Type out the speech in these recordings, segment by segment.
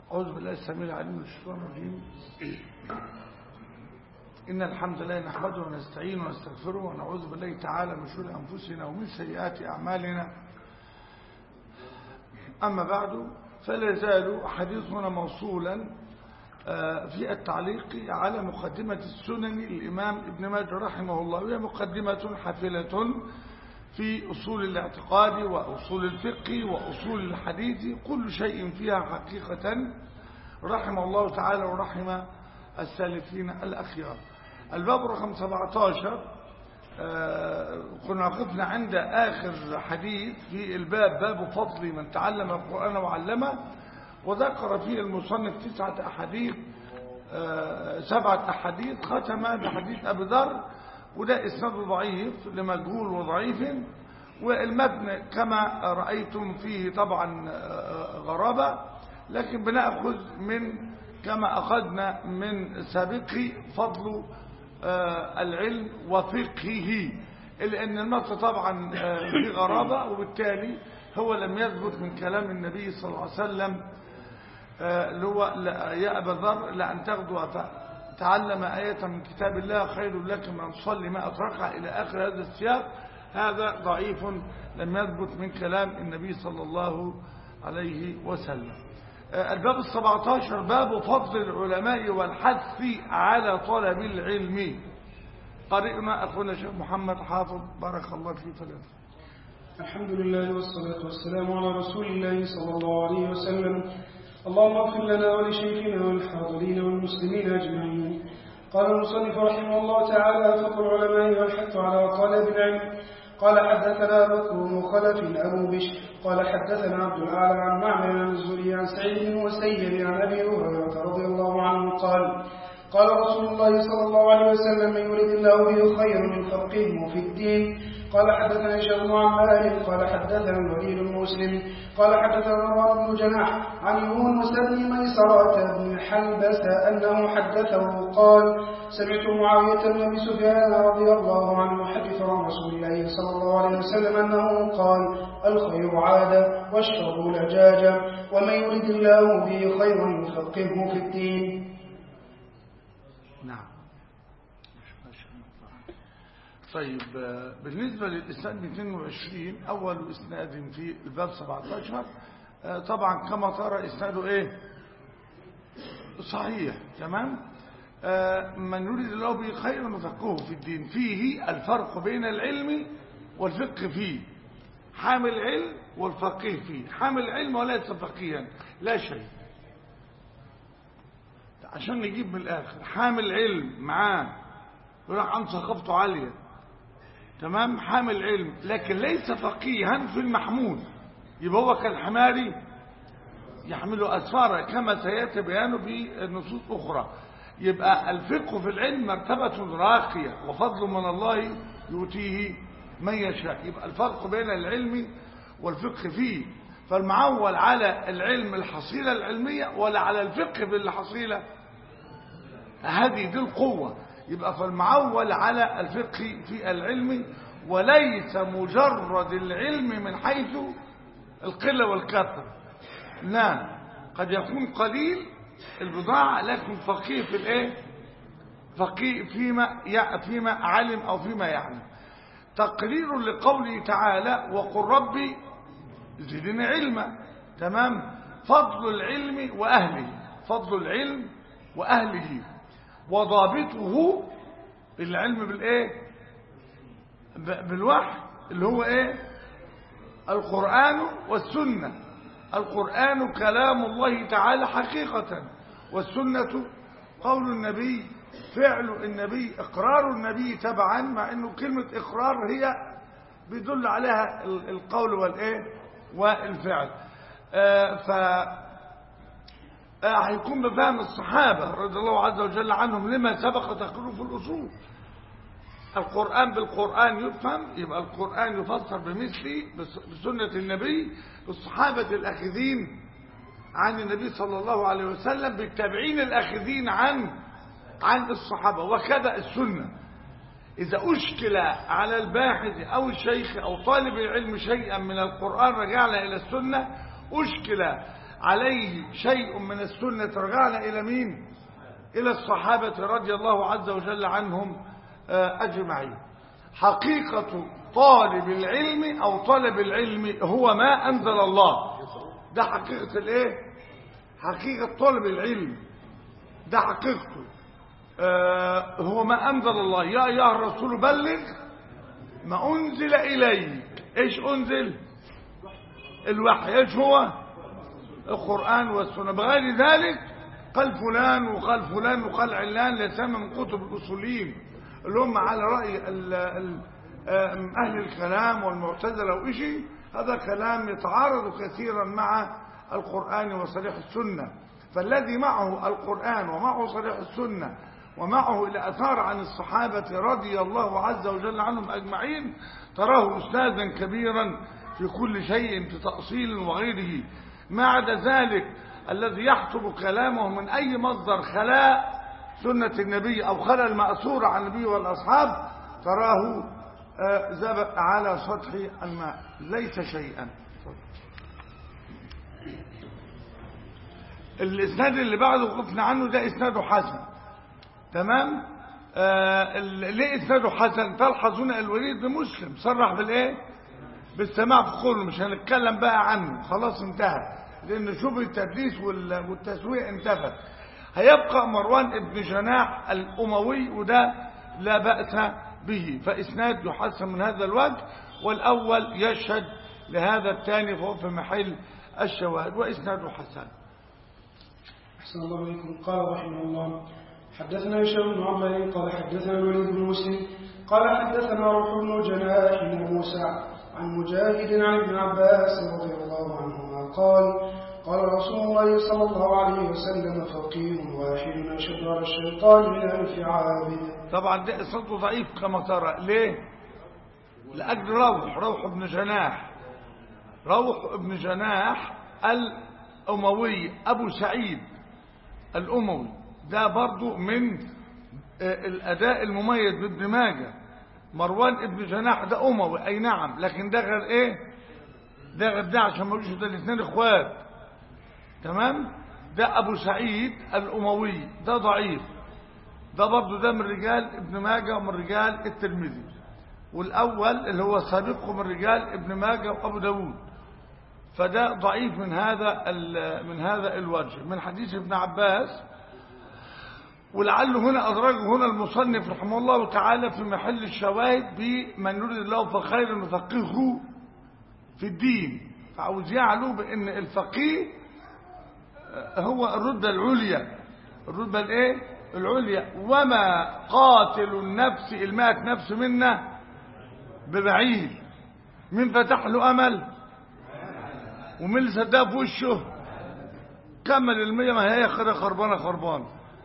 أعوذ بالله السميع العليم من الشيطان الرجيم إن الحمد لله نحمده ونستعينه ونستغفره ونعوذ بالله تعالى من شرور أنفسنا ومن سيئات أعمالنا أما بعد فلا يزال حديثنا موصولا في التعليق على مقدمة السنن الإمام ابن ماجه رحمه الله وهي مقدمة حافلة في أصول الاعتقاد وأصول الفقه وأصول الحديث كل شيء فيها حقيقة رحمه الله تعالى ورحم السالفين الأخيار الباب رقم 17 كنا وقفنا عند آخر حديث في الباب باب فضل من تعلم القرآن وعلمه وذكر فيه المصنف تسعة أحاديث سبعة أحاديث ختم بحديث أبي ذر وده إسناد ضعيف لمجهول وضعيف والمتن كما رأيتم فيه طبعا غرابة لكن بنأخذ من كما أخذنا من سابقه فضل العلم وفقهه لأن النص طبعا في غرابة وبالتالي هو لم يثبت من كلام النبي صلى الله عليه وسلم اللي هو يا أبا ذر لأن تغدو تعلم آية من كتاب الله خير لك من تصلي ما أتركها إلى آخر هذا السياق هذا ضعيف لم يثبت من كلام النبي صلى الله عليه وسلم الباب السبعتاشر باب فضل العلماء والحث على طلب العلم قرئنا أخونا الشيخ محمد حافظ بارك الله فيه فلان الحمد لله والصلاة والسلام على رسول الله صلى الله عليه وسلم اللهم اغفر لنا ولشيخنا والحاضرين والمسلمين أجمعين قال المصنف رحمه الله تعالى فضل العلماء والحث على طلب العلم قال حدثنا بكر بن خلف أبو بشر قال حدثنا عبد الأعلى عن معمر عن الزهري عن سعيد بن مسيب عن أبي هريرة رضي الله عنه قال قال رسول الله صلى الله عليه وسلم من يريد الله به خيرا يفقهه في الدين قال حدثنا هشام بن عمار قال حدثنا الوليد المسلم قال حدثنا مروان بن جناح عن يونس بن ميسرة بن حلبس أنه حدثه قال سمعت معاوية بن أبي سفيان رضي الله عنه يحدث عن رسول الله صلى الله عليه وسلم أنه قال الخير عادة والشر لجاجة ومن يرد الله به خيرا يفقهه في الدين نعم طيب بالنسبة للإسناد 220 أول إسناد في الباب 17 طبعا كما ترى إسناده إيه صحيح تمام من يريد الله به خيرا يفقهه في الدين فيه الفرق بين العلم والفقه فيه حامل علم والفقيه فيه حامل علم وليس فقيها لا شيء عشان نجيب من الآخر حامل علم معاه يقول لك عن ثقافته عالية تمام حامل علم لكن ليس فقيها في المحمول يبقى هو كالحماري يحمل أسفارا كما سيأتي بيانه في نصوص أخرى يبقى الفقه في العلم مرتبة راقية وفضل من الله يؤتيه من يشاء يبقى الفرق بين العلم والفقه فيه فالمعول على العلم الحصيلة العلمية ولا على الفقه بالحصيلة هذه دي القوة يبقى فالمعول على الفقه في العلم وليس مجرد العلم من حيث القلة والكثرة لا قد يكون قليل البضاعة لكن فقيه في الايه فقيه فيما فيما علم او فيما يعلم تقرير لقوله تعالى وقل ربي زدني علما تمام فضل العلم واهله فضل العلم واهله وضابطه العلم بالايه بالوحي اللي هو ايه القرآن والسنة القرآن كلام الله تعالى حقيقة والسنة قول النبي فعل النبي اقرار النبي تبعا مع انه كلمة اقرار هي بيدل عليها القول والايه والفعل آه ف هيكون بفهم الصحابة رضي الله عز وجل عنهم لما سبق تقريره في الأصول القرآن بالقرآن يفهم يبقى القرآن يفسر بمثله بسنة النبي الصحابة الأخذين عن النبي صلى الله عليه وسلم بالتابعين الأخذين عن عن الصحابة وكذا السنة إذا أشكل على الباحث أو الشيخ أو طالب العلم شيئا من القرآن رجعنا إلى السنة أشكل عليه شيء من السنة رجعنا إلى مين إلى الصحابة رضي الله عز وجل عنهم أجمعين حقيقة طالب العلم أو طلب العلم هو ما أنزل الله ده حقيقة الايه حقيقة طالب العلم ده حقيقته آه هو ما أنزل الله يا أيها الرسول بلغ ما أنزل إليك إيش أنزل الوحي إيش هو القرآن والسنة بغير ذلك قال فلان وقال فلان وقال علان لسامة من كتب الأصوليين اللي هم على رأي ال ال أهل الكلام والمعتزلة وإشي هذا كلام يتعارض كثيرا مع القرآن وصريح السنة فالذي معه القرآن ومعه صريح السنة ومعه الأثار عن الصحابة رضي الله عز وجل عنهم أجمعين تراه أستاذا كبيرا في كل شيء في تأصيل وغيره ما عدا ذلك الذي يحسب كلامه من أي مصدر خلاء سنة النبي أو خلا المأثور عن النبي والأصحاب تراه زبق على سطح الماء ليس شيئا الاسناد اللي بعده وقفنا عنه ده اسناده حسن تمام آه ليه اسناده حسن تلحظون الوليد بمسلم صرح بالايه بالسماع في قوله مش هنتكلم بقى عنه خلاص انتهى لان شبه التدليس والتسويق انتفت هيبقى مروان ابن جناح الاموي وده لا باس به فإسناد يحسن من هذا الوجه والأول يشهد لهذا الثاني فهو في محل الشواهد وإسناده حسن أحسن الله عليكم قال رحمه الله حدثنا هشام بن عمر قال حدثنا الوليد بن مسلم قال حدثنا روح بن جناح موسى عن مجاهد عن ابن عباس رضي الله عنهما قال قال رسول الله صلى الله عليه وسلم فقير واحد أشد على الشيطان من ألف عابد طبعا ده صوته ضعيف كما ترى ليه لأجل روح روح ابن جناح روح ابن جناح الأموي أبو سعيد الأموي ده برضو من الأداء المميز بابن ماجه مروان ابن جناح ده أموي أي نعم لكن ده غير إيه ده غير ده عشان ما يقولوش ده الاثنين إخوات تمام ده أبو سعيد الأموي ده ضعيف ده برضه ده من رجال ابن ماجه ومن رجال الترمذي والأول اللي هو سابقه من رجال ابن ماجه وأبو داود فده ضعيف من هذا من هذا الوجه من حديث ابن عباس ولعله هنا أدرجه هنا المصنف رحمه الله تعالى في محل الشواهد بمن يريد الله فخير يفقهه في الدين فعاوز يعلو بأن الفقيه هو الرتبة العليا الرتبة الايه العليا وما قاتل النفس المات نفس منا ببعيد من فتح له امل ومن اللي صدقها في وشه كمل المية ما هي خير خربانة خربانة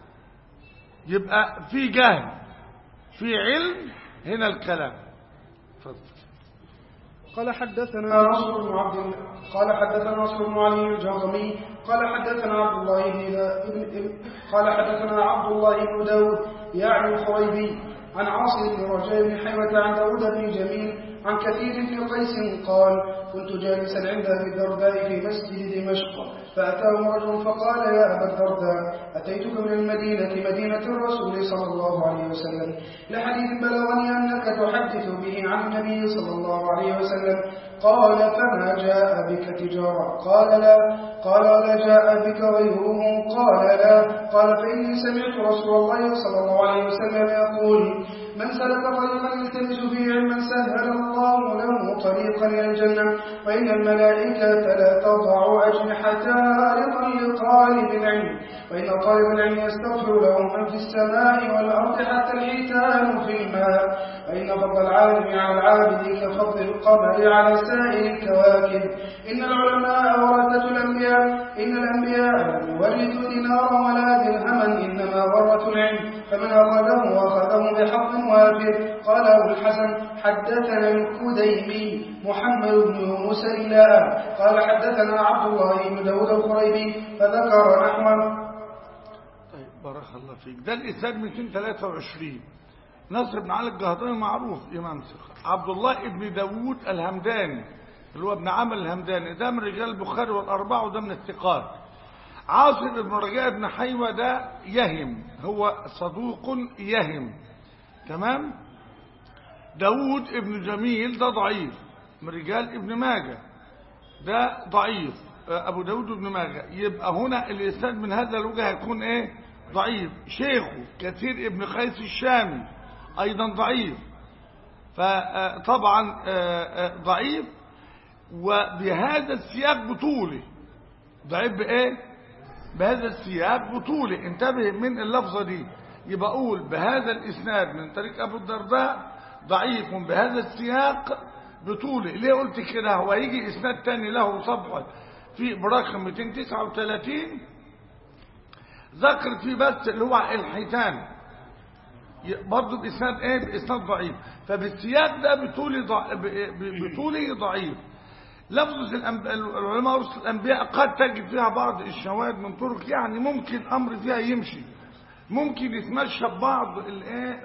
يبقى في جهل في علم هنا الكلام فضل. قال حدثنا نصر بن عبد قال حدثنا نصر بن علي الجهضمي قال حدثنا عبد الله بن قال حدثنا عبد الله بن داود يعني الخريبي عن عاصم بن رجاء بن حيوة عن داود بن جميل عن كثير بن قيس قال كنت جالسا عند ابي الدرداء في مسجد دمشق فأتاه رجل فقال يا أبا الدرداء أتيتك من المدينة مدينة الرسول صلى الله عليه وسلم لحديث بلغني أنك تحدث به عن النبي صلى الله عليه وسلم قال فما جاء بك تجارة قال لا قال ولا جاء بك غيره قال لا قال فإني سمعت رسول الله صلى الله عليه وسلم يقول من سلك طريقا يلتمس فيه علما سهل الله له طريقا إلى الجنة وإن الملائكة لا تضع أجنحتها رضا لطالب العلم وإن طالب العلم يستغفر له من في السماء والأرض حتى الحيتان في الماء وإن فضل العالم على العابد كفضل القمر على سائر الكواكب إن العلماء ورثة الأنبياء إن الأنبياء لم يورثوا دينارا ولا درهما إنما ورثوا العلم فمن أخذه أخذه بحق وافر قال أبو الحسن حدثنا الكديمي محمد بن موسى إلا قال حدثنا عبد الله بن داود الخريبي فذكر نحوه طيب بارك الله فيك ده الإسناد 223 نصر بن علي الجهضمي معروف إمام ثقة عبد الله بن داود الهمداني اللي هو ابن عمل الهمداني ده من رجال البخاري والأربعة وده من الثقات عاصم بن رجاء بن حيوة ده يهم هو صدوق يهم تمام داود ابن جميل ده ضعيف من رجال ابن ماجه ده ضعيف ابو داود ابن ماجه يبقى هنا الاسناد من هذا الوجه هيكون ايه ضعيف شيخه كثير ابن قيس الشامي ايضا ضعيف فطبعا ضعيف وبهذا السياق بطولي ضعيف بايه بهذا السياق بطولي انتبه من اللفظه دي يبقى اقول بهذا الاسناد من طريق ابو الدرداء ضعيف بهذا السياق بطولي ليه قلت كده هو يجي اسناد تاني له صفحه في برقم 239 ذكر فيه بس اللي هو الحيتان برضه باسناد ايه باسناد ضعيف فبالسياق ده بطولي ضع... بطولي ضعيف لفظ الأنب... العلماء رسل الانبياء قد تجد فيها بعض الشواهد من طرق يعني ممكن امر فيها يمشي ممكن يتمشى ببعض الايه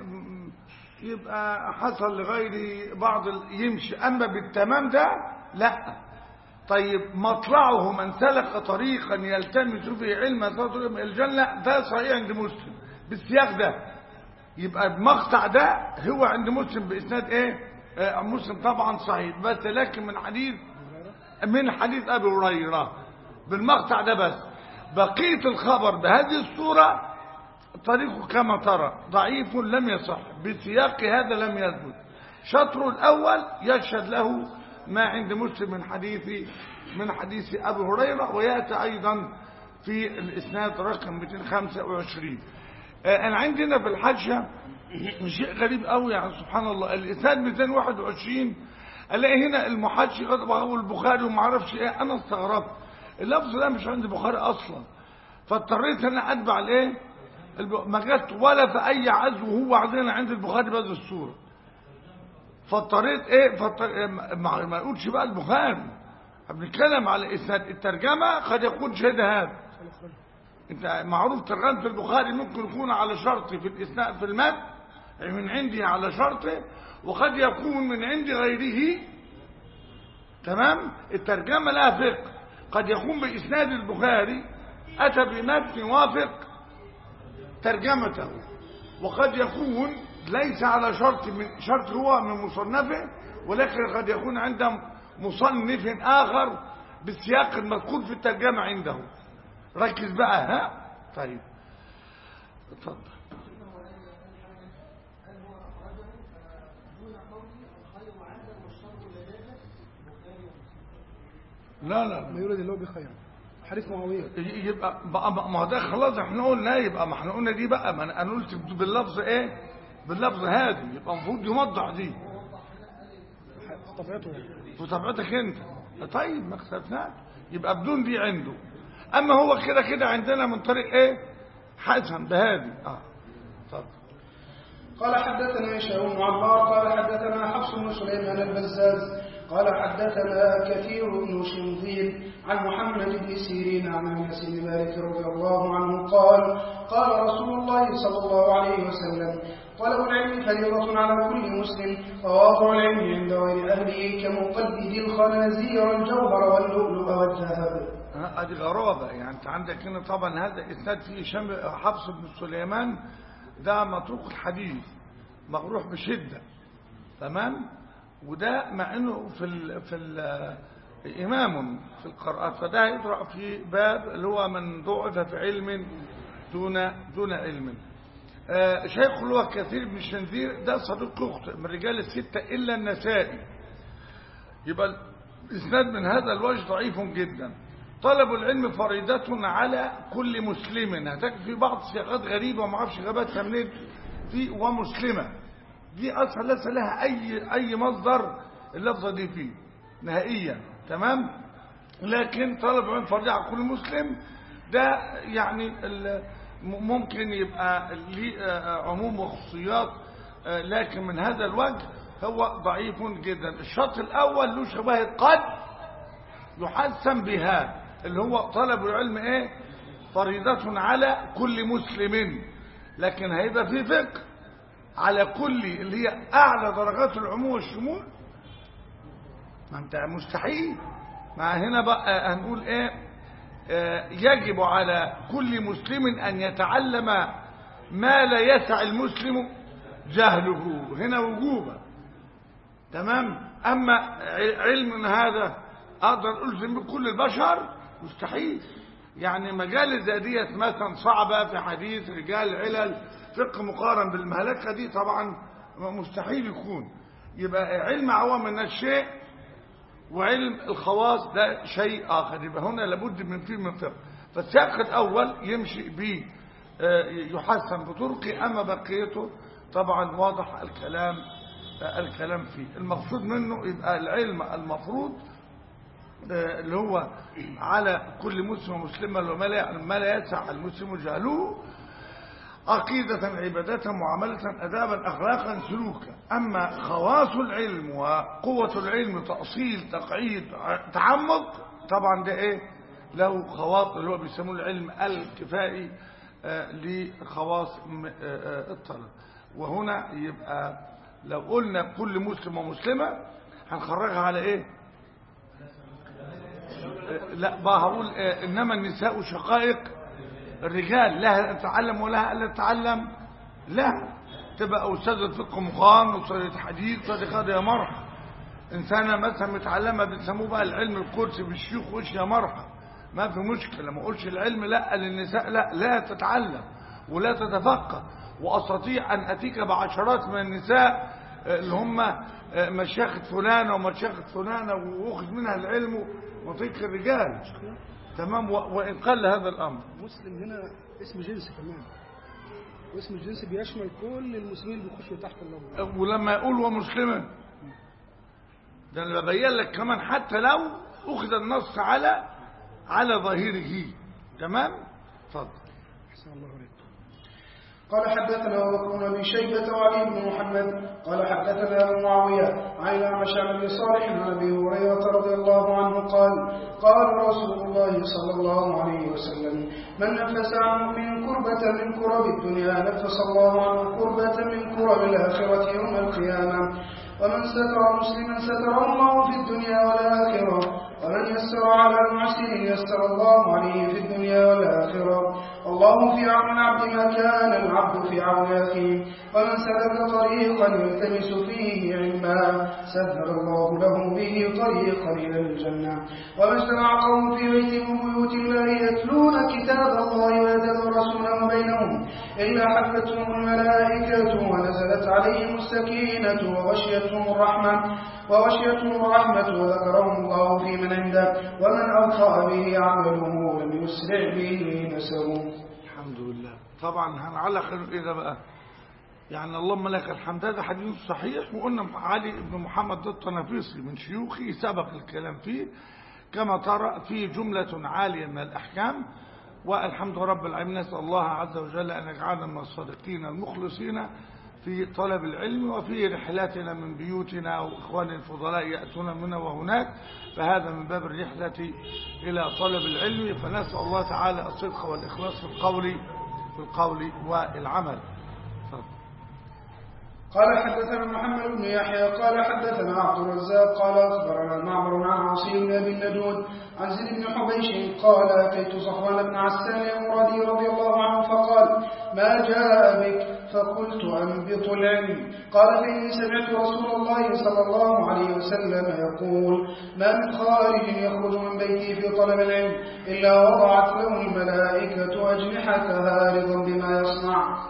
يبقى حصل لغير بعض يمشي اما بالتمام ده لا طيب مطلعه من سلك طريقا يلتمس فيه علما طريق الجنة ده صحيح عند مسلم بالسياق ده يبقى المقطع ده هو عند مسلم بإسناد ايه آه مسلم طبعا صحيح بس لكن من حديث من حديث أبي هريرة بالمقطع ده بس بقية الخبر بهذه الصورة طريقه كما ترى ضعيف لم يصح بسياق هذا لم يثبت شطر الأول يشهد له ما عند مسلم من حديث من حديث أبي هريرة ويأتي أيضا في الإسناد رقم 225 أنا عندنا في الحجة شيء غريب قوي يعني سبحان الله الإسناد 221 ألاقي هنا المحجي غضبه البخاري وما اعرفش إيه أنا استغربت اللفظ ده مش عند البخاري أصلا فاضطريت أنا أتبع الإيه ما جت ولا في أي عزو هو عندنا عند البخاري بهذه الصورة فاضطريت ايه فاضطريت ما ما يقولش بقى البخاري بنتكلم على اسناد الترجمه قد يكون شهد هذا انت معروف ترجمه البخاري ممكن يكون على شرط في الاسناد في المد من عندي على شرطه وقد يكون من عند غيره تمام الترجمه لها فقه قد يكون باسناد البخاري اتى بمتن يوافق ترجمته وقد يكون ليس على شرط من شرط هو من مصنفه ولكن قد يكون عند مصنف آخر بالسياق المذكور في الترجمة عنده ركز بقى ها طيب اتفضل لا لا ما يولد اللي هو بخير حديث معاويه يبقى بقى ما هو ده خلاص احنا قلنا يبقى ما احنا قلنا دي بقى ما انا قلت باللفظ ايه باللفظ هذه يبقى المفروض يوضح دي طبيعته في طبيعتك انت طيب ما اختلفناش يبقى بدون دي عنده اما هو كده كده عندنا من طريق ايه حسن بهذه اه اتفضل قال حدثنا هشام بن عمار قال حدثنا حفص بن سليمان البزاز قال حدثنا كثير بن شنظير عن محمد بن سيرين عن انس بن مالك رضي الله عنه قال قال رسول الله صلى الله عليه وسلم طلب العلم فريضة على كل مسلم وواضع العلم عند غير أهله كمقلد الخنازير والجوهر واللؤلؤ والذهب هذه غرابة يعني انت عندك هنا طبعا هذا اسناد فيه شم حفص بن سليمان ده متروك الحديث مغروح بشدة تمام وده مع انه في ال في ال امام في القراءات فده يطرح في باب اللي هو من ضعف في علم دون دون علم آه شيخ اللي هو كثير بن الشنذير ده صديق يخطئ من رجال الستة إلا النسائي يبقى الإسناد من هذا الوجه ضعيف جدا طلب العلم فريضة على كل مسلم هتجد في بعض صياغات غريبة وما اعرفش غاباتها منين في ومسلمة دي أصلا ليس لها أي أي مصدر اللفظة دي فيه نهائيا تمام لكن طلب العلم فريضة على كل مسلم ده يعني ممكن يبقى ليه عموم وخصوصيات لكن من هذا الوجه هو ضعيف جدا الشرط الأول له شواهد قد يحسن بها اللي هو طلب العلم ايه فريضة على كل مسلم لكن هيبقى في فقه على كل اللي هي أعلى درجات العموم والشمول ما انت مستحيل ما هنا بقى هنقول ايه آه، يجب على كل مسلم ان يتعلم ما لا يسع المسلم جهله هنا وجوبا تمام اما ع- علم هذا اقدر الزم بكل البشر مستحيل يعني مجال زي ديت مثلا صعبه في حديث رجال علل فقه مقارن بالمهلكه دي طبعا مستحيل يكون يبقى علم عوام الناس شيء وعلم الخواص ده شيء آخر يبقى هنا لابد من فيه من فقه فالسياق الأول يمشي به آه، يحسن بطرقه أما بقيته طبعا واضح الكلام آه، الكلام فيه المقصود منه يبقى العلم المفروض آه، اللي هو على كل مسلم ومسلمة وما لا ما لا يسع المسلم جهله عقيدة عبادة معاملة أدابا أخلاقا سلوكا أما خواص العلم وقوة العلم تأصيل تقعيد تعمق طبعا ده إيه له خواص اللي هو بيسموه العلم الكفائي آه، لخواص م- آه، آه، الطلب وهنا يبقى لو قلنا كل مسلم ومسلمة هنخرجها على إيه آه، لا بقى هقول آه، إنما النساء شقائق الرجال لها أن تتعلم ولها ألا تتعلم لا تبقى أستاذة فقه مقام أستاذة حديث أستاذة قاضي يا مرحب إنسانة مثلا متعلمة بيسموه بقى العلم القدسي بالشيوخ وش يا مرحب ما في مشكلة ما أقولش العلم لا للنساء لا لا تتعلم ولا تتفقه وأستطيع أن أتيك بعشرات من النساء آه، اللي هم آه، مشايخة فلانة ومشايخة فلانة وأخذ منها العلم وطيق الرجال تمام و- وإن قل هذا الأمر مسلم هنا اسم جنس كمان واسم الجنس بيشمل كل المسلمين اللي بيخشوا تحت اللفظ ولما يقول ومسلمة ده انا ببين لك كمان حتى لو اخذ النص على على ظاهره تمام اتفضل احسن الله عليك قال حدثنا ابو بكر بن ابي شيبه وعلي بن محمد قال حدثنا ابو معاويه عن الاعمش عن ابي صالح عن ابي هريره رضي الله عنه قال قال رسول الله صلى الله عليه وسلم من نفس عن مؤمن كربة من كرب الدنيا نفس الله عنه كربة من كرب الآخرة يوم القيامة ومن ستر مسلما ستر الله في الدنيا والآخرة ومن يسر على المعسر يسر الله عليه في الدنيا والآخرة الله في عون العبد ما كان العبد في عون أخيه ومن سلك طريقا يلتمس فيه علما سهل الله له به طريقا إلى الجنة وما اجتمع قوم في بيت من بيوت الله يتلون كتاب الله ويتدرسونه بينهم إلا حفتهم الملائكة ونزلت عليهم السكينة وغشيتهم الرحمة وغشيتهم الرحمة وذكرهم الله في من عنده ومن أبطأ به عمله لم يسرع به نسبه الحمد لله طبعا هنعلق اذا بقى يعني اللهم لك الحمد هذا حديث صحيح وقلنا علي بن محمد الطنافيسي من شيوخه سبق الكلام فيه كما ترى فيه جملة عالية من الأحكام والحمد رب العالمين نسأل الله عز وجل أن يجعلنا من الصادقين المخلصين في طلب العلم وفي رحلاتنا من بيوتنا وإخواننا الفضلاء يأتون منا وهناك فهذا من باب الرحلة إلى طلب العلم فنسأل الله تعالى الصدق والإخلاص في القول في القول والعمل تفضل. قال حدثنا محمد بن يحيى قال حدثنا عبد الرزاق قال اخبرنا معمر عن عاصم بن ابي الندود عن زيد بن حبيش قال اتيت صفوان بن عسان المرادي رضي الله عنه فقال ما جاء بك فقلت انبط العلم قال فاني سمعت رسول الله صلى الله عليه وسلم يقول ما من خارج يخرج من بيتي في طلب العلم الا وضعت له الملائكه اجنحتها رضا بما يصنع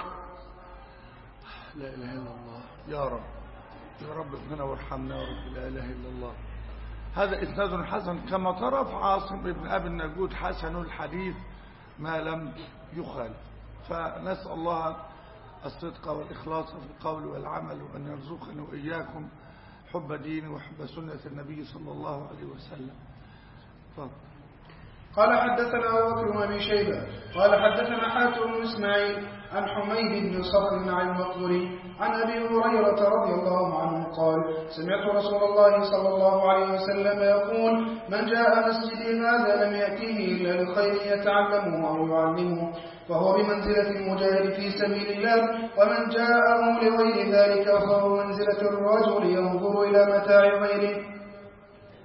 لا إله إلا الله يا رب يا رب اغفرنا وارحمنا يا رب لا إله إلا الله هذا إسناد حسن كما ترى في عاصم بن أبي النجود حسن الحديث ما لم يخالف فنسأل الله الصدق والإخلاص في القول والعمل وأن يرزقنا وإياكم حب دين وحب سنة النبي صلى الله عليه وسلم تفضل قال حدثنا ابو بكر بن ابي شيبه قال حدثنا حاتم بن اسماعيل عن حميد بن صخر عن المقبري عن ابي هريره رضي الله عنه قال سمعت رسول الله صلى الله عليه وسلم يقول من جاء مسجدي هذا لم ياته الا لخير يتعلمه او يعلمه فهو بمنزله المجاهد في سبيل الله ومن جاءه لغير ذلك فهو بمنزله الرجل ينظر الى متاع غيره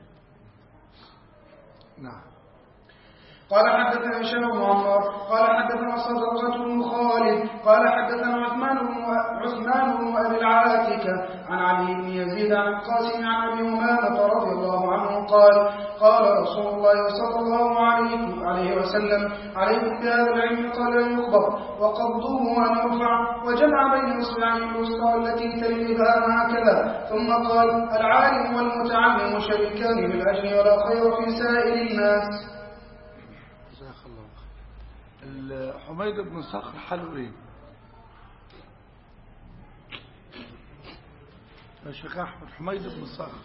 قال حدثنا هشام بن عمار قال حدثنا صدقة بن خالد قال حدثنا عثمان بن عثمان بن ابي العاتكة عن علي بن يزيد عن القاسم عن ابي امامة رضي الله عنه قال قال رسول الله صلى الله عليه عليه وسلم عليكم بهذا العلم قبل ان يقبض وقبضوه ان يرفع وجمع بين اصبعيه الوسطى التي تلي الابهام هكذا ثم قال العالم والمتعلم شريكان بالاجر ولا خير في سائر الناس جزاك الله خير حميد بن صخر حاله ايه يا شيخ احمد حميد بن صخر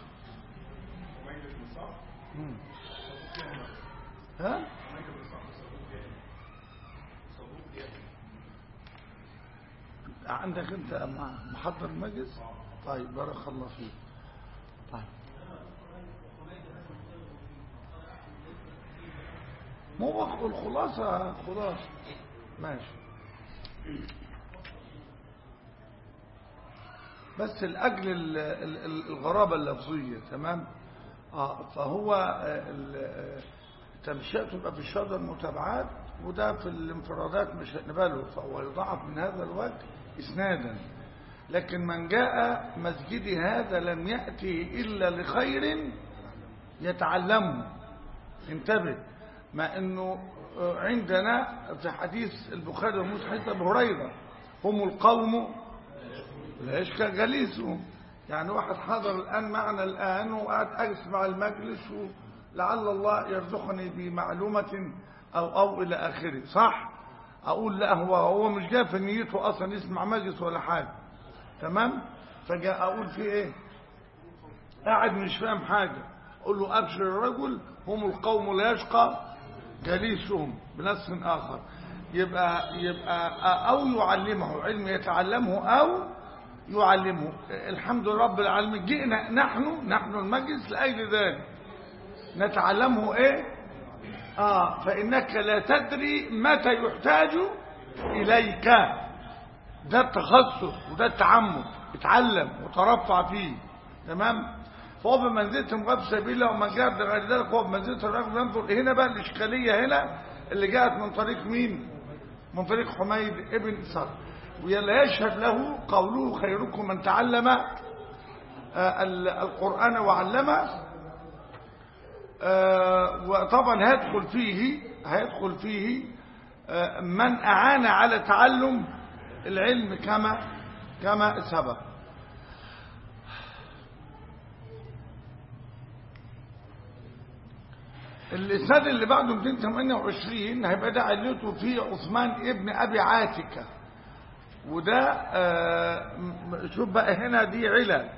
مم. ها عندك انت مع- محضر المجلس طيب بارك الله فيك طيب مو هو الخلاصة خلاصة ماشي بس الأجل ال- ال- ال- الغرابة اللفظية تمام آه فهو آه، ال- آه، تمشيته يبقى في الشهادة المتابعات وده في الانفرادات مش هنقبله فهو يضاعف من هذا الوجه إسنادا لكن من جاء مسجدي هذا لم يأتي إلا لخير يتعلمه انتبه مع انه عندنا في حديث البخاري ومسلم حديث ابي هريره هم القوم لا يشكى جليسهم يعني واحد حضر الان معنا الان وقعد اجلس مع المجلس ولعل الله يرزقني بمعلومه او او الى اخره صح اقول لا هو هو مش جاي في نيته اصلا يسمع مجلس ولا حاجه تمام فجاء اقول في ايه قاعد مش فاهم حاجة قل له أبشر الرجل هم القوم لا يشقى جليسهم بنص آخر يبقى يبقى أو يعلمه علم يتعلمه أو يعلمه الحمد لله رب العالمين جئنا نحن نحن المجلس لأجل ذلك نتعلمه إيه آه فإنك لا تدري متى يحتاج إليك ده التخصص وده التعمد اتعلم وترفع فيه تمام فهو بمنزلة مغاب سبيله ومن جاء بغير ذلك هو بمنزلة الرجل ينظر هنا بقى الإشكالية هنا اللي جاءت من طريق مين من طريق حميد ابن إسحاق ويلا يشهد له قوله خيركم من تعلم آه، ال- القرآن وعلمه آه، وطبعا هيدخل فيه هيدخل فيه آه، من أعان على تعلم العلم كما كما سبق الإسناد اللي بعده 228 هيبقى ده علته فيه عثمان ابن أبي عاتكة وده آه، م- شوف بقى هنا دي علل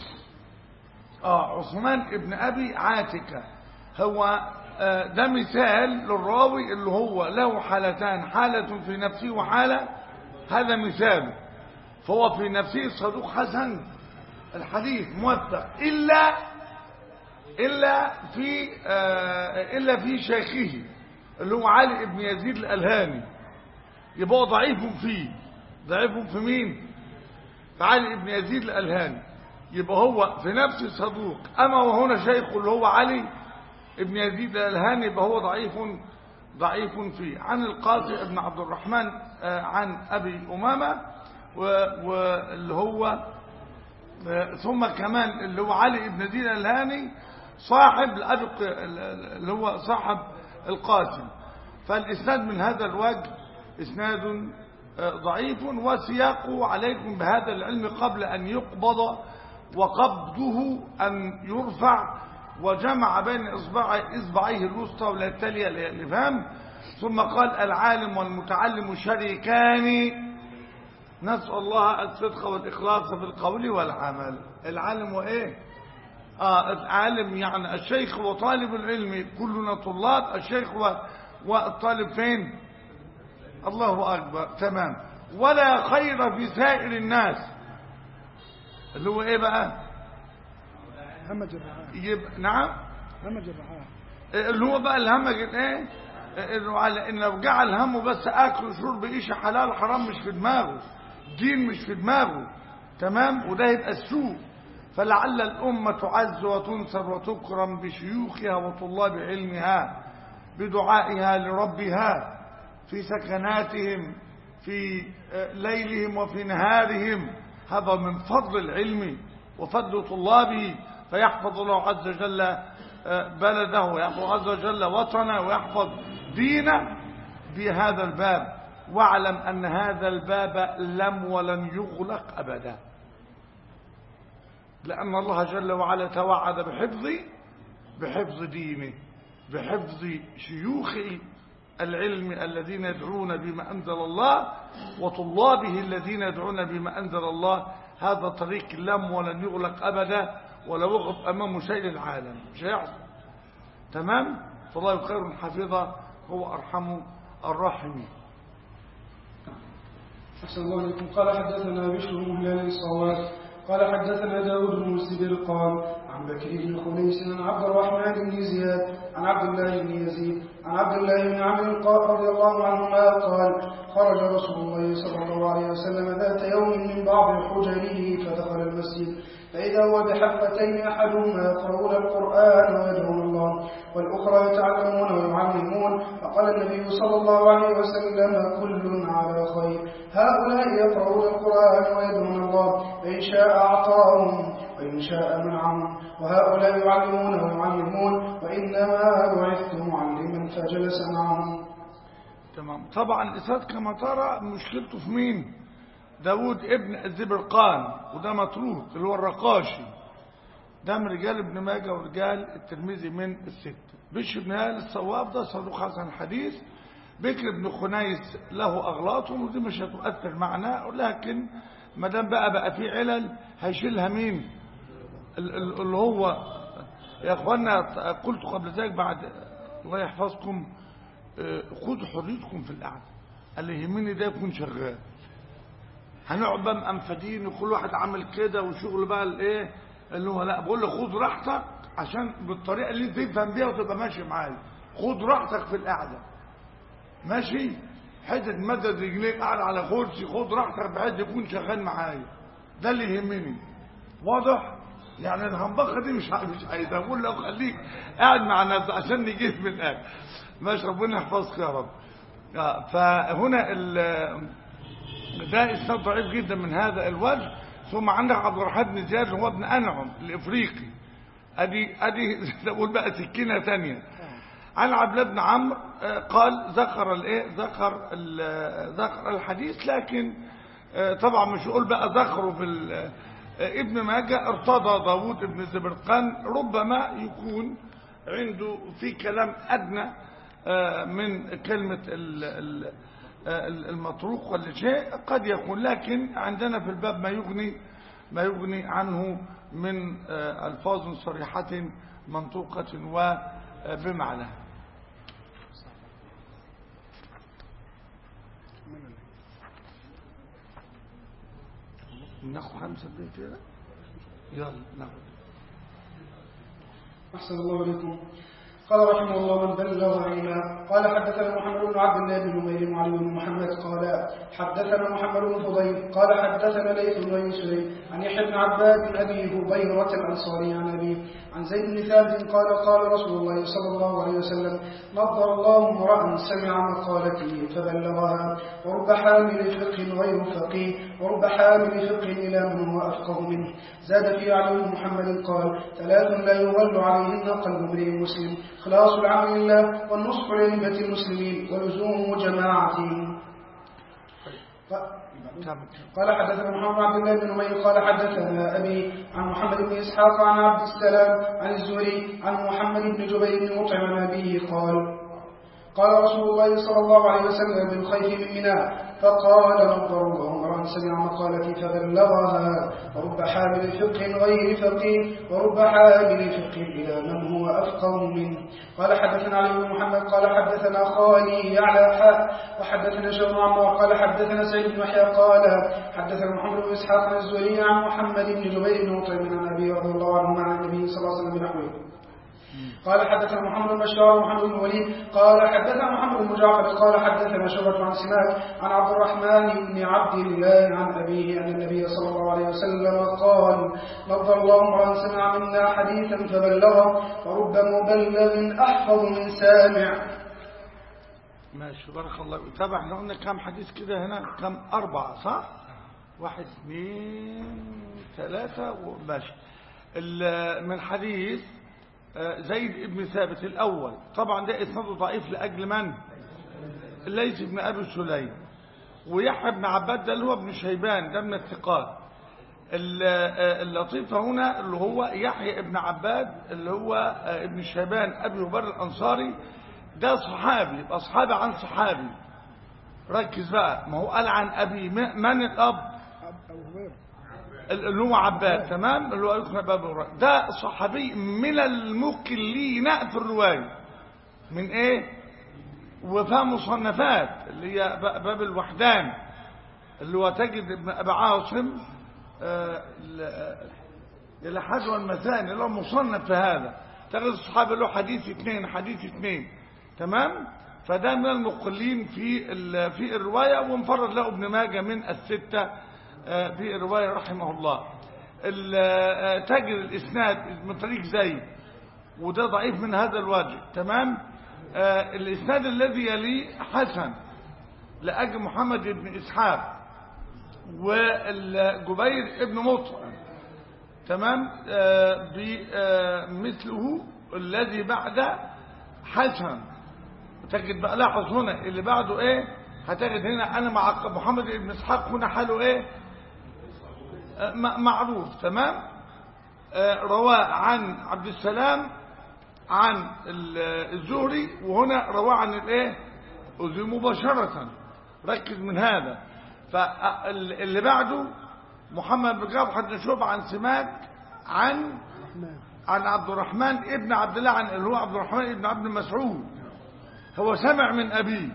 اه عثمان ابن أبي عاتكة هو آه، ده مثال للراوي اللي هو له حالتان حالة في نفسه وحالة هذا مثال فهو في نفسه صدوق حسن الحديث موثق إلا إلا في آه، إلا في شيخه اللي هو علي بن يزيد الألهاني يبقى هو ضعيف فيه ضعيف في مين في علي بن يزيد الألهاني يبقى هو في نفسه صدوق أما وهنا شيخه اللي هو علي ابن يزيد الألهاني يبقى هو ضعيف ضعيف فيه عن القاضي ابن عبد الرحمن آه، عن أبي أمامة و- واللي هو آه، ثم كمان اللي هو علي بن يزيد الألهاني صاحب الأبي الق- اللي هو صاحب القاسم فالإسناد من هذا الوجه إسناد آه، ضعيف وسياقه عليكم بهذا العلم قبل أن يقبض وقبضه أن يرفع وجمع بين إصبعي إصبعيه الوسطى ولا التالية الإفهام ثم قال العالم والمتعلم شريكان نسأل الله الصدق والإخلاص في القول والعمل العالم وإيه آه العالم يعني الشيخ وطالب العلم كلنا طلاب الشيخ و- والطالب فين الله أكبر تمام ولا خير في سائر الناس اللي هو ايه بقى همج الرعاة يبقى نعم همج الرعاة اللي هو بقى الهمج الايه انه على ان لو جعل همه بس اكل وشرب ايش حلال حرام مش في دماغه دين مش في دماغه تمام وده يبقى السوء فلعل الأمة تعز وتنصر وتكرم بشيوخها وطلاب علمها بدعائها لربها في سكناتهم في ليلهم وفي نهارهم هذا من فضل العلم وفضل طلابه فيحفظ الله عز وجل بلده ويحفظ عز وجل وطنه ويحفظ دينه بهذا الباب واعلم أن هذا الباب لم ولن يغلق أبدا لأن الله جل وعلا توعد بحفظ بحفظ دينه بحفظ شيوخ العلم الذين يدعون بما أنزل الله وطلابه الذين يدعون بما أنزل الله هذا طريق لم ولن يغلق أبدا ولا وقف أمامه شيء للعالم مش هيحصل تمام فالله خير حفظه هو أرحم الراحمين أحسن الله عليكم قال حدثنا بشر بن هلال الصواب قال حدثنا داود بن مسدبر قال عن بكر بن خنيس عن عبد الرحمن بن زياد عن عبد الله بن يزيد عن عبد الله بن عمرو رضي الله عنهما قال خرج رسول الله صلى الله عليه وسلم ذات يوم من بعض حجره فدخل المسجد فإذا هو بحفتين أحدهما يقرؤون القرآن ويدعون الله والأخرى يتعلمون ويعلمون فقال النبي صلى الله عليه وسلم كل على خير هؤلاء يقرؤون القرآن ويدعون الله فإن شاء أعطاهم وإن شاء منعهم وهؤلاء يعلمون ويعلمون وإنما بعثت معلما فجلس معهم تمام طبعا الإسناد كما ترى مشكلته في مين داود ابن الزبرقان وده متروك اللي هو الرقاشي ده من رجال ابن ماجه ورجال الترمذي من الست بشر بن هال الصواب ده صدوق حسن الحديث بكر بن خنيس له اغلاطهم ودي مش هتؤثر معنا لكن ما دام بقى بقى في علل هيشيلها مين اللي هو يا اخوانا قلت قبل ذلك بعد الله يحفظكم خدوا حريتكم في القعده اللي يهمني ده يكون شغال هنقعد بقى مقنفدين وكل واحد عامل كده وشغل بقى الايه اللي هو لا بقول له خد راحتك عشان بالطريقه اللي انت تفهم بيها وتبقى ماشي معايا خد راحتك في القعده ماشي حته مدد رجليك قاعد على كرسي خد راحتك بحيث يكون شغال معايا ده اللي يهمني واضح يعني الهمبخه دي مش مش عايز اقول له خليك قاعد مع الناس عشان نجيب من الاخر ماشي ربنا يحفظك يا رب فهنا ده اسناد ضعيف جدا من هذا الوجه ثم عندك عبد الرحمن بن زياد هو ابن انعم الافريقي ادي ادي نقول بقى سكينه ثانيه عن عبد الله بن عمرو قال ذكر الايه ذكر ذكر الحديث لكن طبعا مش يقول بقى ذكره في ابن ماجه ارتضى داوود بن زبرقان ربما يكون عنده في كلام ادنى من كلمه ال المطروق ولا شيء قد يكون لكن عندنا في الباب ما يغني ما يغني عنه من الفاظ صريحه منطوقه وبمعنى ناخد خمسة دقايق كده يلا ناخد أحسن الله عليكم قال رحمه الله من بلغ علما قال حدثنا محمد بن عبد الله بن نمير وعلي بن محمد قال حدثنا محمد بن فضيل قال حدثنا ليث بن سليم عن يحيى بن عباد ابي هبيره الانصاري عن ابيه عن زيد بن ثابت قال قال رسول الله صلى الله عليه وسلم نظر الله امرا سمع مقالتي فبلغها ورب حامل فقه غير فقيه ورب حامل فقه الى من هو افقه منه زاد في علي بن محمد قال ثلاث لا يغل عليهن قلب امرئ مسلم خلاص العمل لله والنصح لأئمة المسلمين ولزوم جماعتهم قال حدثنا محمد عبد الله بن نمير قال حدثنا أبي عن محمد بن إسحاق عن عبد السلام عن الزهري عن محمد بن جبير بن مطعم عن أبيه قال قال رسول الله صلى الله عليه وسلم بالخيف من منى فقال نظر الله امرا سمع مقالتي فبلغها ورب حامل فقه غير فقيه ورب حامل فقه الى من هو افقه منه قال حدثنا علي بن محمد قال حدثنا خالي على حاء وحدثنا شر عمار قال حدثنا سعيد بن يحيى قال حدثنا محمد بن اسحاق عن الزهري عن محمد بن جبير بن مطعم عن ابي رضي الله عنه عن النبي صلى الله عليه وسلم بنحوه قال حدثنا محمد بن بشار ومحمد بن وليد قال حدثنا محمد بن جعفر قال حدثنا شعبة عن سماك عن عبد الرحمن بن عبد الله عن أبيه أن النبي صلى الله عليه وسلم قال نظر الله امرا سمع منا حديثا فبلغه ورب مبلغ أحفظ من سامع ماشي بارك الله فيك. طبعا احنا قلنا كم حديث كده هنا كم أربعة صح واحد اثنين ثلاثة وماشي ال- من حديث آه، زيد بن ثابت الأول طبعا ده إسناده ضعيف لأجل من ليس بن أبي سليم ويحيى بن عباد ده اللي هو ابن شيبان ده من الثقات ال- آه، اللطيفة هنا اللي هو يحيى ابن عباد اللي هو آه، ابن شيبان أبي هبير الأنصاري ده صحابي يبقى صحابي عن صحابي ركز بقى ما هو قال عن أبي م- من الأب أبو هريرة اللي هو عباد تمام اللي هو يكون باب هريرة. ده صحابي من المقلين في الرواية من ايه وفيها مصنفات اللي هي ب- باب الوحدان اللي هو تجد ابن ابي عاصم آه، ال- الحد والمثاني اللي هو مصنف في هذا تجد الصحابة له حديث اثنين حديث اثنين تمام فده من المقلين في ال- في الرواية وانفرد له ابن ماجه من الستة آه، في الرواية رحمه الله ال- آه، تجد الإسناد من طريق زيد وده ضعيف من هذا الوجه تمام آه، الإسناد الذي يليه حسن لأجل محمد بن إسحاق والجبير ابن مطعم تمام آه، بمثله الذي بعد حسن تجد بقى لاحظ هنا اللي بعده ايه هتجد هنا انا مع محمد بن اسحاق هنا حاله ايه آه، م- معروف تمام آه، رواه عن عبد السلام عن ال- الزهري وهنا رواه عن الايه الزهري مباشرة ركز من هذا فاللي بعده محمد بن جعفر حد شعبة عن سماك عن الرحمن عن عبد الرحمن ابن عبد الله عن اللي هو عبد الرحمن ابن عبد مسعود هو سمع من أبيه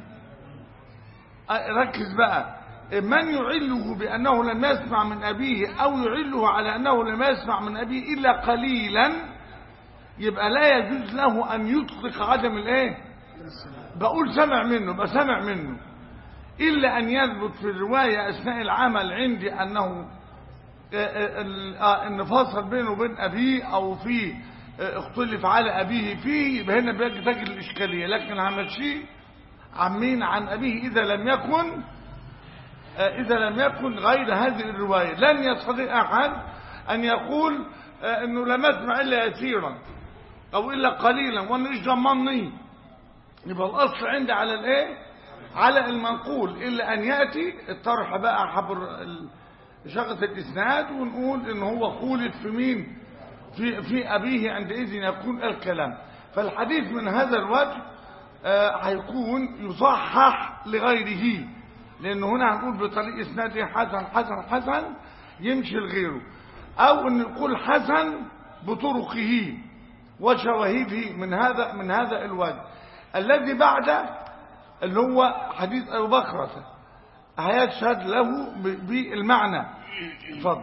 أ- ركز بقى من يعله بأنه لم يسمع من أبيه أو يعله على أنه لم يسمع من أبيه إلا قليلا يبقى لا يجوز له أن يطلق عدم الإيه بقول سمع منه بقى سمع منه إلا أن يثبت في الرواية أثناء العمل عندي أنه آه، آه، ال- آه، ان فصل بينه وبين ابيه او في آه، اختلف على ابيه فيه يبقى هنا بيجي تجد الاشكاليه لكن همشيه عن مين عن ابيه اذا لم يكن آه، اذا لم يكن غير هذه الروايه لن يستطيع احد ان يقول آه، انه لم يسمع الا يسيرا او الا قليلا وانا ايش ضمني يبقى الاصل عندي على الايه على المنقول الا ان ياتي الطرح بقى حبر ال- شغلة الإسناد ونقول إن هو خولد في مين في, في أبيه عندئذ يكون الكلام فالحديث من هذا الوجه آه، هيكون يصحح لغيره لأنه هنا هنقول بطريق إسناده حسن حسن حسن يمشي لغيره أو أن نقول حسن بطرقه وشواهده من هذا من هذا الوجه الذي بعده اللي هو حديث أبو بكرة هيشهد له ب- بالمعنى اتفضل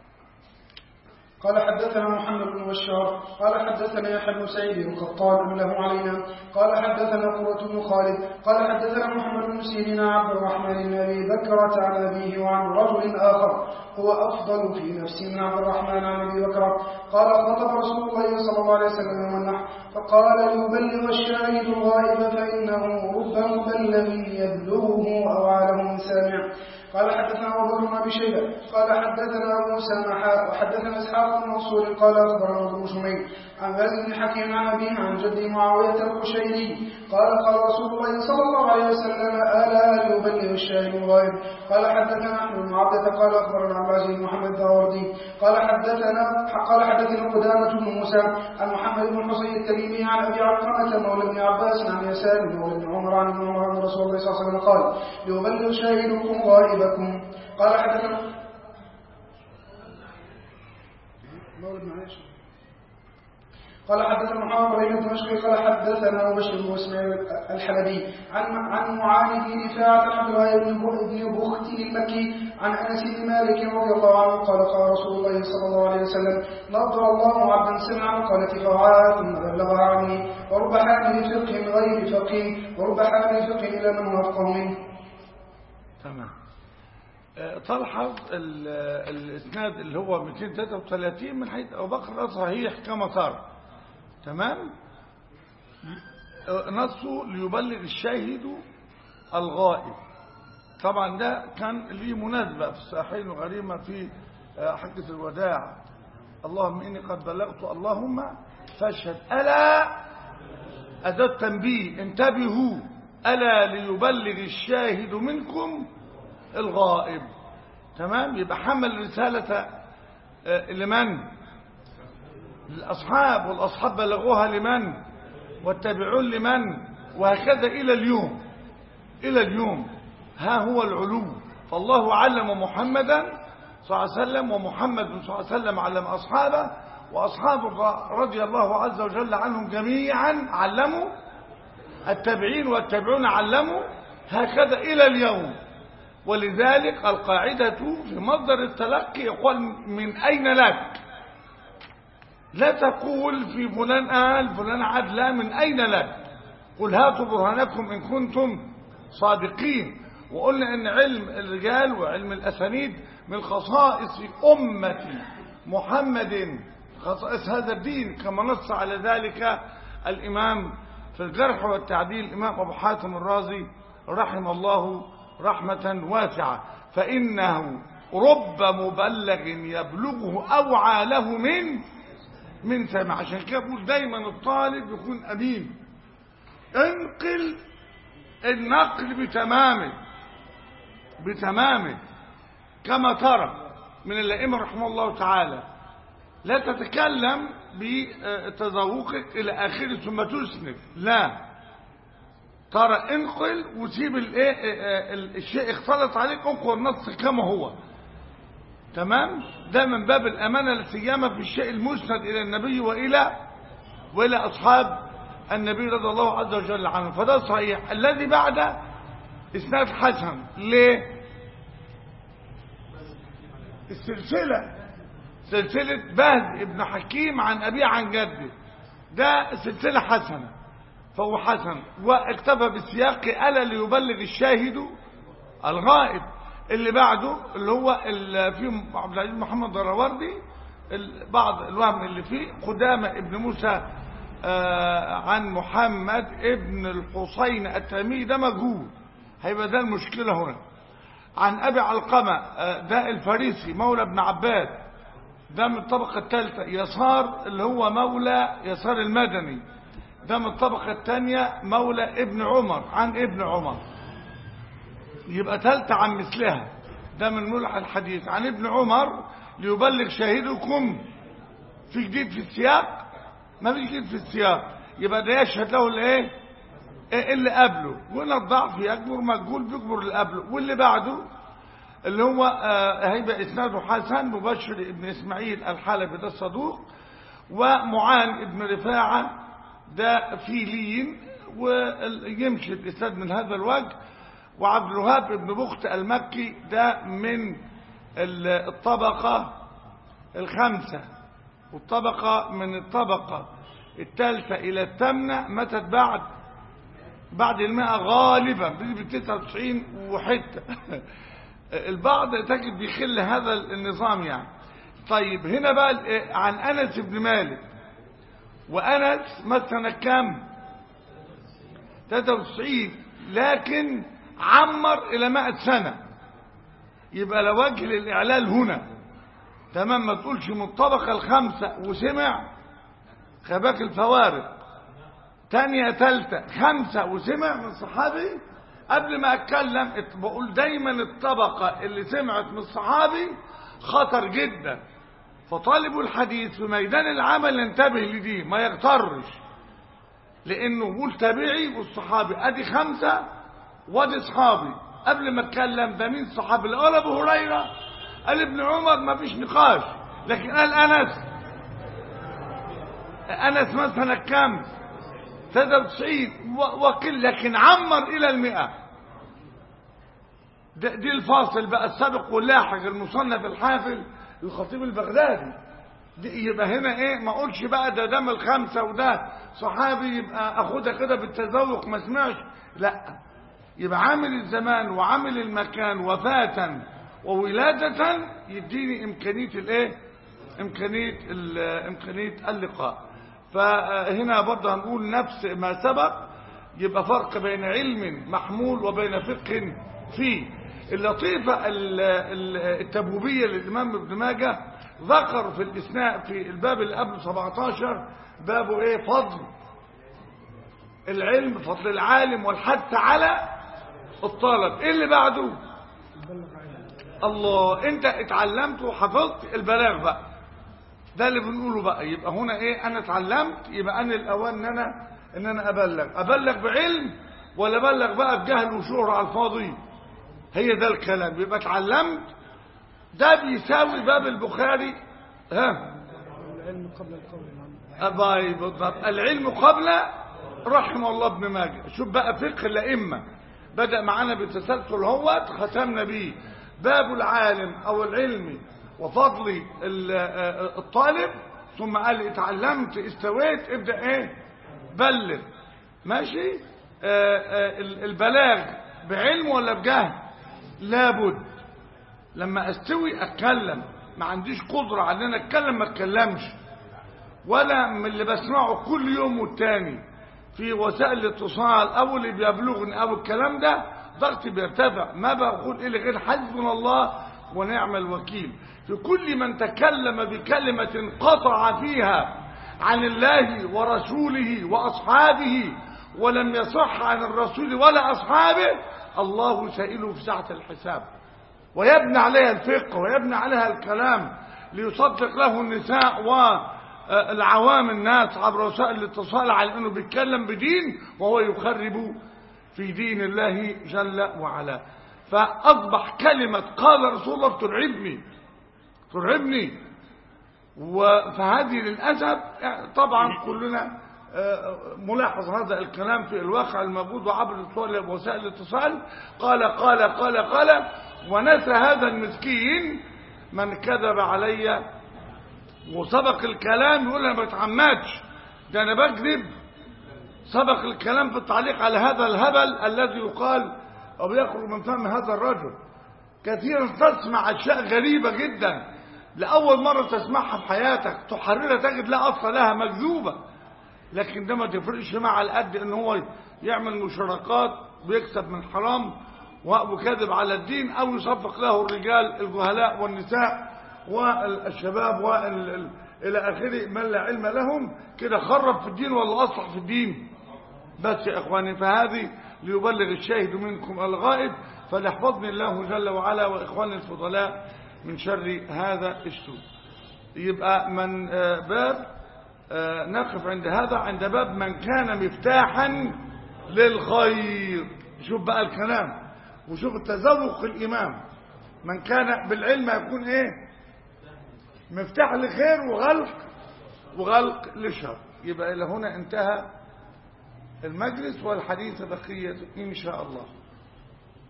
قال حدثنا محمد بن بشار قال حدثنا يحيى بن سعيد القطان أمله علينا قال حدثنا قرة بن خالد قال حدثنا محمد بن سيرين عن عبد الرحمن بن أبي بكرة عن أبيه وعن رجل آخر هو أفضل في نفسه من عبد الرحمن عن أبي بكرة قال خطب رسول الله صلى الله عليه وسلم يوم النحر فقال ليبلغ الشاهد الغائب فإنه رب مبلغ يبلغه أو عالم سامع قال حدثنا ابو بكر بن ابي شيبه قال حدثنا ابو موسى حاء وحدثنا اسحاق بن منصور قال اخبرنا ابن شميل عن غازي بن حكيم عن ابيه عن جده معاويه القشيري قال قال رسول الله صلى الله عليه وسلم الا ليبلغ الشاهد الغائب قال حدثنا احمد بن عبده قال اخبرنا عبد العزيز بن محمد الداوردي قال حدثنا قال حدثنا قدامه بن موسى عن محمد بن حسين التميمي عن ابي علقمه مولى ابن عباس عن يسار مولى ابن عمر عن ابن عمر عن رسول الله صلى الله عليه وسلم قال ليبلغ شاهدكم غائبكم قال حدثنا مولى ابن عائشة قال حدثنا محمد بن الدمشقي قال حدثنا بشر بن اسماعيل الحلبي عن عن معاذ بن رفاعة عن عبد الله بن بن بخت المكي عن انس بن مالك رضي الله عنه قال قال رسول الله صلى الله عليه وسلم نظر الله عبدا سمع مقالة فوعاها ثم بلغها عني ورب حامل فقه غير فقيه ورب حامل فقه الى من هو افقه منه تمام آه، تلحظ ال- الاسناد اللي هو 233 من حيث ابو بكر ده صحيح كما ترى تمام آه، نصه ليبلغ الشاهد الغائب طبعا ده كان ليه مناسبة في الصحيحين وغريمة في حجة الوداع اللهم إني قد بلغت اللهم فاشهد ألا أداة تنبيه انتبهوا ألا ليبلغ الشاهد منكم الغائب تمام يبقى حمل رسالة لمن للأصحاب والأصحاب بلغوها لمن والتابعون لمن وهكذا إلى اليوم إلى اليوم ها هو العلو فالله علم محمدا صلى الله عليه وسلم ومحمد صلى الله عليه وسلم علم أصحابه وأصحابه رضي الله عز وجل عنهم جميعا علموا التابعين والتابعون علموا هكذا إلى اليوم ولذلك القاعدة في مصدر التلقي يقول من أين لك لا تقول في فلان قال فلان عاد لا من أين لك قل هاتوا برهانكم إن كنتم صادقين وقلنا أن علم الرجال وعلم الأسانيد من خصائص أمة محمد خصائص هذا الدين كما نص على ذلك الإمام في الجرح والتعديل الإمام أبو حاتم الرازي رحم الله رحمة واسعة فإنه رب مبلغ يبلغه أوعى له من من سمع عشان كده بقول دايما الطالب يكون أمين انقل النقل بتمامه بتمامه كما ترى من الأئمة رحمه الله تعالى لا تتكلم بتذوقك إلى آخره ثم تسند لا ترى انقل وسيب الشيء اختلط عليك انقل النص كما هو تمام ده من باب الأمانة السيامة في الشيء المسند إلى النبي وإلى وإلى أصحاب النبي رضي الله عز وجل عنه فده صحيح الذي بعد إسناد حسن ليه السلسلة سلسلة بهز ابن حكيم عن أبيه عن جده ده سلسلة حسنة فهو حسن واكتفى بالسياق ألا ليبلغ الشاهد الغائب اللي بعده اللي هو اللي فيه عبد العزيز محمد دراوردي بعض الوهم اللي فيه قدامة ابن موسى عن محمد ابن الحسين التميمي ده مجهول هيبقى ده المشكلة هنا عن أبي علقمة ده الفارسي مولى ابن عباد ده من الطبقة الثالثة يسار اللي هو مولى يسار المدني ده من الطبقة الثانية مولى ابن عمر عن ابن عمر يبقى ثالثة عن مثلها ده من ملح الحديث عن ابن عمر ليبلغ شاهدكم في جديد في السياق ما في جديد في السياق يبقى ده يشهد له الايه اللي قبله وهنا الضعف يكبر مجهول بيكبر اللي قبله واللي بعده اللي هو هيبقى اسناده حسن مبشر ابن اسماعيل الحلبي ده الصدوق ومعان ابن رفاعه ده في لين ويمشي الاسناد من هذا الوجه وعبد الوهاب ابن بخت المكي ده من الطبقة الخامسة والطبقة من الطبقة الثالثة إلى الثامنة متت بعد بعد المئة غالبا بنسبة 99 وحتة البعض تجد بيخل هذا النظام يعني طيب هنا بقى عن أنس بن مالك وأنس مثلا كم 93 لكن عمر إلى 100 سنة يبقى لا وجه للإعلال هنا تمام ما تقولش من الطبقة الخامسة وسمع خباك الفوارق تانية تالتة خمسة وسمع من صحابي قبل ما أتكلم بقول دايما الطبقة اللي سمعت من الصحابي خطر جدا فطالب الحديث في ميدان العمل ينتبه لدي ما يغترش لانه بقول تابعي والصحابي ادي خمسة وادي صحابي قبل ما اتكلم ده مين صحابي اللي قال ابو هريره قال ابن عمر ما فيش نقاش لكن قال انس انس مثلا كم 93 وقل لكن عمر الى المئة ده دي الفاصل بقى السابق واللاحق المصنف الحافل الخطيب البغدادي يبقى هنا ايه ما اقولش بقى ده دم الخمسة وده صحابي يبقى اخدها كده بالتذوق ما سمعش لا يبقى عامل الزمان وعامل المكان وفاة وولادة يديني امكانية الايه امكانية امكانية اللقاء فهنا برضه هنقول نفس ما سبق يبقى فرق بين علم محمول وبين فقه فيه اللطيفة ال- ال- التبوبية للإمام ابن ماجه ذكر في الإسناء في الباب اللي قبل 17 بابه ايه فضل العلم فضل العالم والحث على الطالب ايه اللي بعده الله انت اتعلمت وحفظت البلاغ بقى ده اللي بنقوله بقى يبقى هنا ايه انا اتعلمت يبقى انا الاوان ان انا ان انا ابلغ ابلغ بعلم ولا ابلغ بقى بجهل وشهرة على الفاضي هي ده الكلام يبقى اتعلمت ده بيساوي باب البخاري ها العلم قبل القول نعم أباي بالضبط العلم قبل رحم الله ابن ماجه شوف بقى فقه الأئمة بدأ معانا بالتسلسل هو ختمنا بيه باب العالم أو العلم وفضل ال- آه، الطالب ثم قال اتعلمت استويت ابدأ ايه بلغ ماشي آه، آه، ال- البلاغ بعلم ولا بجهل لابد لما استوي اتكلم ما عنديش قدرة على ان انا اتكلم ما اتكلمش ولا من اللي بسمعه كل يوم والتاني في وسائل الاتصال او اللي بيبلغني او الكلام ده ضغطي بيرتفع ما بقول الا غير حسبنا الله ونعم الوكيل في كل من تكلم بكلمة قطع فيها عن الله ورسوله واصحابه ولم يصح عن الرسول ولا اصحابه الله سائله في ساعة الحساب ويبني عليها الفقه ويبني عليها الكلام ليصدق له النساء والعوام الناس عبر وسائل الاتصال على انه بيتكلم بدين وهو يخرب في دين الله جل وعلا فاصبح كلمة قال رسول الله ترعبني ترعبني و- فهذه للأسف طبعا كلنا آه، ملاحظ هذا الكلام في الواقع الموجود وعبر الاتصال- وسائل الاتصال قال قال قال قال ونسى هذا المسكين من كذب علي وسبق الكلام يقول انا ما بتعمدش ده انا بكذب سبق الكلام في التعليق على هذا الهبل الذي يقال او يخرج من فم هذا الرجل كثيرا تسمع اشياء غريبه جدا لاول مره تسمعها في حياتك تحررها تجد لا اصل لها مكذوبه لكن ده ما تفرقش مع على قد ان هو يعمل مشاركات ويكسب من حرام وكذب على الدين او يصفق له الرجال الجهلاء والنساء والشباب وال الى اخره من لا علم لهم كده خرب في الدين ولا اصلح في الدين بس يا اخواني فهذه ليبلغ الشاهد منكم الغائب فليحفظني الله جل وعلا واخواني الفضلاء من شر هذا السوء يبقى من آه، باب آه، نقف عند هذا عند باب من كان مفتاحا للخير شوف بقى الكلام وشوف التذوق الإمام من كان بالعلم يكون ايه مفتاح لخير وغلق وغلق لشر يبقى إلى هنا انتهى المجلس والحديث بقية إن شاء الله